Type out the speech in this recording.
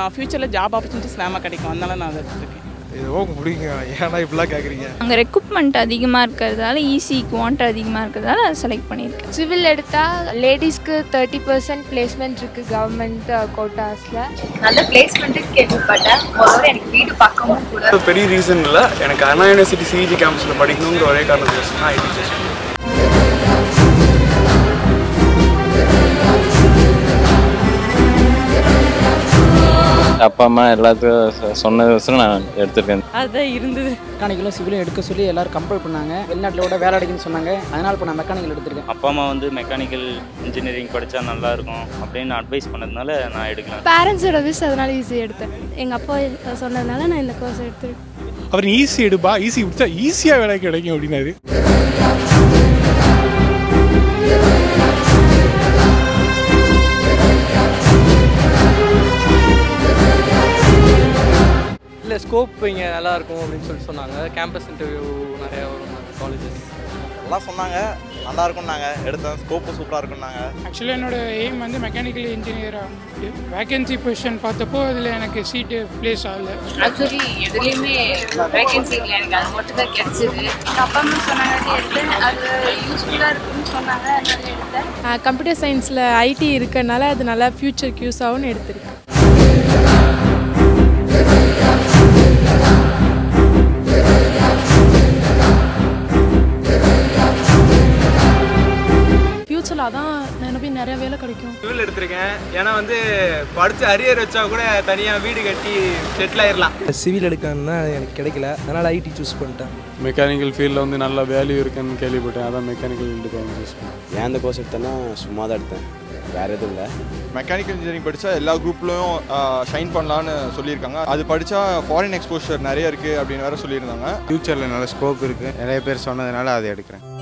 ஃப்யூச்சரில் job opportunities வேமா கிடைக்கும் அதனால நான் அதை எடுத்துருக்கேன் ஏதோ பிடிக்குங்க ஏன்னா இப்படிலாம் கேட்குறீங்க அங்கே ரெக்ரூட்மெண்ட் அதிகமாக இருக்கிறதால ஈஸி குவான்ட் அதிகமாக இருக்கிறதால அதை செலக்ட் பண்ணியிருக்கேன் சிவில் எடுத்தால் லேடிஸ்க்கு தேர்ட்டி பர்சன்ட் பிளேஸ்மெண்ட் இருக்குது கவர்மெண்ட் கோட்டாஸில் நல்ல பிளேஸ்மெண்ட்டு கேள்விப்பட்டேன் முதல்ல எனக்கு வீடு பக்கமும் கூட பெரிய ரீசன் இல்லை எனக்கு அண்ணா யூனிவர்சிட்டி சிஜி கேம்பஸில் படிக்கணுங்கிற ஒரே காரணத்துக்கு தான் ஐடி சூஸ் பண்ணேன் அப்பா அம்மா எல்லாத்துக்கும் சொன்னது வச்சு நான் எடுத்திருக்கேன் அதுதான் இருந்தது மெக்கானிக்கலும் சிவிலும் எடுக்க சொல்லி எல்லாரும் கம்பல் பண்ணாங்க வெளிநாட்டில் கூட வேலை அடிக்குன்னு சொன்னாங்க அதனால இப்போ நான் மெக்கானிக்கல் எடுத்திருக்கேன் அப்பா அம்மா வந்து மெக்கானிக்கல் இன்ஜினியரிங் படித்தா நல்லா இருக்கும் அப்படின்னு அட்வைஸ் பண்ணதுனால நான் எடுக்கலாம் பேரண்ட்ஸோட விஷ் அதனால ஈஸி எடுத்தேன் எங்கள் அப்பா சொன்னதுனால நான் இந்த கோர்ஸ் எடுத்திருக்கேன் அவர் ஈஸி எடுப்பா ஈஸி கொடுத்தா ஈஸியாக வேலை கிடைக்கும் அப்படின்னாரு இல்லை ஸ்கோப் இங்கே நல்லா இருக்கும் அப்படின்னு சொல்லி சொன்னாங்க கேம்பஸ் இன்டர்வியூ நிறையா வரும் காலேஜஸ் எல்லாம் சொன்னாங்க நல்லா இருக்கும்னாங்க எடுத்தேன் ஸ்கோப்பு சூப்பராக இருக்கும்னாங்க ஆக்சுவலாக என்னோட எய்ம் வந்து மெக்கானிக்கல் இன்ஜினியராக வேகன்சி பொசிஷன் பார்த்தப்போ அதில் எனக்கு சீட்டு ப்ளேஸ் ஆகல ஆக்சுவலி எதுலேயுமே வேகன்சி இல்லை எனக்கு அது மட்டும் தான் கிடைச்சிது எங்கள் அப்பா அம்மா சொன்னாங்க எடுத்தேன் அது யூஸ்ஃபுல்லாக இருக்குன்னு சொன்னாங்க அதனால எடுத்தேன் கம்ப்யூட்டர் சயின்ஸில் ஐடி இருக்கனால அது நல்லா ஃப்யூச்சருக்கு யூஸ் ஆகும்னு எடுத்திருக்கேன் ஃப்யூச்சரில் அதான் நினைப்பி நிறைய வேலை கிடைக்கும் சிவில் எடுத்திருக்கேன் ஏன்னா வந்து படித்து அரியர் வச்சா கூட தனியாக வீடு கட்டி செட்டில் ஆயிடலாம் சிவில் எடுக்கணும்னா எனக்கு கிடைக்கல அதனால் ஐடி சூஸ் பண்ணிட்டேன் மெக்கானிக்கல் ஃபீல்டில் வந்து நல்ல வேல்யூ இருக்குன்னு கேள்விப்பட்டேன் அதான் மெக்கானிக்கல் எடுத்து சூஸ் பண்ணேன் ஏன் அந்த கோர்ஸ் எடுத்தேன்னா சும்மா தான் எடுத்தேன் வேற எதுவும் இல்லை மெக்கானிக்கல் இன்ஜினியரிங் படித்தா எல்லா குரூப்லையும் ஷைன் பண்ணலான்னு சொல்லியிருக்காங்க அது படித்தா ஃபாரின் எக்ஸ்போஷர் நிறைய இருக்குது அப்படின்னு வேற சொல்லியிருந்தாங்க ஃப்யூச்சரில் நல்ல ஸ்கோப் இருக்குது நிறைய பேர் சொன்னதுனால அதை எடுக்கிறேன்